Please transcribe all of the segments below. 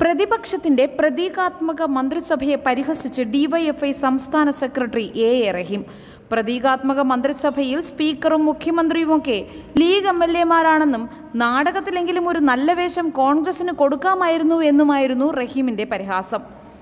പ്രതിപക്ഷത്തിന്റെ പ്രതീകാത്മക മന്ത്രിസഭയെ പരിഹസിച്ച് ഡിവൈഎഫ്ഐ സംസ്ഥാന സെക്രട്ടറി എ എ റഹീം പ്രതീകാത്മക മന്ത്രിസഭയിൽ സ്പീക്കറും മുഖ്യമന്ത്രിയുമൊക്കെ ലീഗ് എം എൽ എമാരാണെന്നും നാടകത്തിലെങ്കിലും ഒരു നല്ല വേഷം കോൺഗ്രസിന് കൊടുക്കാമായിരുന്നു എന്നുമായിരുന്നു റഹീമിന്റെ പരിഹാസം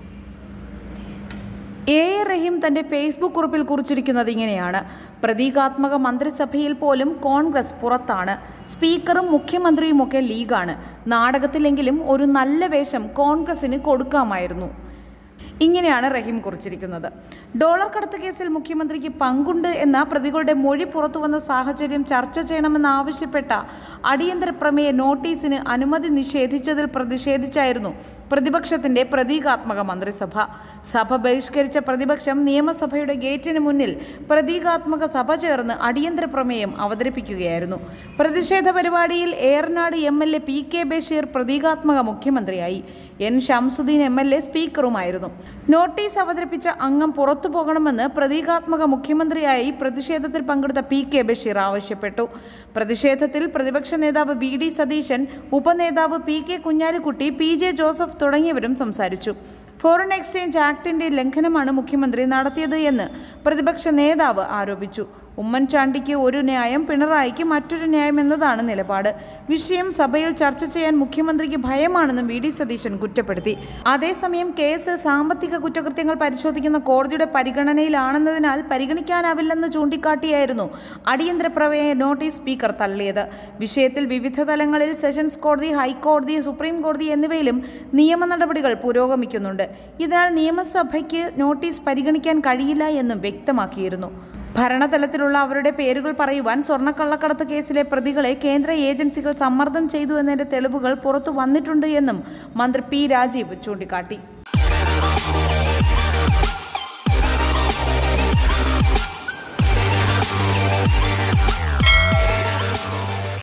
എ എ റഹീം തന്റെ ഫേസ്ബുക്ക് കുറിപ്പിൽ കുറിച്ചിരിക്കുന്നത് ഇങ്ങനെയാണ് പ്രതീകാത്മക മന്ത്രിസഭയിൽ പോലും കോൺഗ്രസ് പുറത്താണ് സ്പീക്കറും മുഖ്യമന്ത്രിയുമൊക്കെ ലീഗാണ് നാടകത്തിലെങ്കിലും ഒരു നല്ല വേഷം കോൺഗ്രസിന് കൊടുക്കാമായിരുന്നു ഇങ്ങനെയാണ് റഹീം കുറിച്ചിരിക്കുന്നത് ഡോളർ കടത്ത് കേസിൽ മുഖ്യമന്ത്രിക്ക് പങ്കുണ്ട് എന്ന പ്രതികളുടെ മൊഴി പുറത്തുവന്ന സാഹചര്യം ചർച്ച ചെയ്യണമെന്നാവശ്യപ്പെട്ട അടിയന്തര പ്രമേയ നോട്ടീസിന് അനുമതി നിഷേധിച്ചതിൽ പ്രതിഷേധിച്ചായിരുന്നു പ്രതിപക്ഷത്തിന്റെ പ്രതീകാത്മക മന്ത്രിസഭ സഭ ബഹിഷ്കരിച്ച പ്രതിപക്ഷം നിയമസഭയുടെ ഗേറ്റിന് മുന്നിൽ പ്രതീകാത്മക സഭ ചേർന്ന് അടിയന്തര പ്രമേയം അവതരിപ്പിക്കുകയായിരുന്നു പ്രതിഷേധ പരിപാടിയിൽ Eranad M L A P K Basheer പ്രതീകാത്മക മുഖ്യമന്ത്രിയായി N Shamsuddin M L A സ്പീക്കറുമായിരുന്നു നോട്ടീസ് അവതരിപ്പിച്ച അംഗം പുറത്തു പോകണമെന്ന് പ്രതീകാത്മക മുഖ്യമന്ത്രിയായി പ്രതിഷേധത്തിൽ പങ്കെടുത്ത പി കെ ബഷീർ ആവശ്യപ്പെട്ടു പ്രതിഷേധത്തിൽ പ്രതിപക്ഷ നേതാവ് വി ഡി സതീശൻ ഉപനേതാവ് P K Kunhalikutty P J Joseph തുടങ്ങിയവരും സംസാരിച്ചു ഫോറിൻ എക്സ്ചേഞ്ച് ആക്ടിന്റെ ലംഘനമാണ് മുഖ്യമന്ത്രി നടത്തിയത് എന്ന് പ്രതിപക്ഷ നേതാവ് ആരോപിച്ചു ഉമ്മൻചാണ്ടിക്ക് ഒരു ന്യായം പിണറായിക്ക് മറ്റൊരു ന്യായം എന്നതാണ് നിലപാട് വിഷയം സഭയിൽ ചർച്ച ചെയ്യാൻ മുഖ്യമന്ത്രിക്ക് ഭയമാണെന്നും വി ഡി സതീശൻ കുറ്റപ്പെടുത്തി അതേസമയം കേസ് സാമ്പത്തിക കുറ്റകൃത്യങ്ങൾ പരിശോധിക്കുന്ന കോടതിയുടെ പരിഗണനയിലാണെന്നതിനാൽ പരിഗണിക്കാനാവില്ലെന്ന് ചൂണ്ടിക്കാട്ടിയായിരുന്നു അടിയന്തര പ്രമേയ നോട്ടീസ് സ്പീക്കർ തള്ളിയത് വിഷയത്തിൽ വിവിധ തലങ്ങളിൽ സെഷൻസ് കോടതി ഹൈക്കോടതി സുപ്രീം കോടതി എന്നിവയിലും നിയമ നടപടികൾ പുരോഗമിക്കുന്നുണ്ട് ഇതിനാൽ നിയമസഭയ്ക്ക് നോട്ടീസ് പരിഗണിക്കാൻ കഴിയില്ല എന്നും വ്യക്തമാക്കിയിരുന്നു ഭരണതലത്തിലുള്ള അവരുടെ പേരുകൾ പറയുവാൻ സ്വർണ്ണക്കള്ളക്കടത്ത് കേസിലെ പ്രതികളെ കേന്ദ്ര ഏജൻസികൾ സമ്മർദ്ദം ചെയ്തു എന്നതിന്റെ തെളിവുകൾ പുറത്തു വന്നിട്ടുണ്ട് എന്നും മന്ത്രി പി രാജീവ് ചൂണ്ടിക്കാട്ടി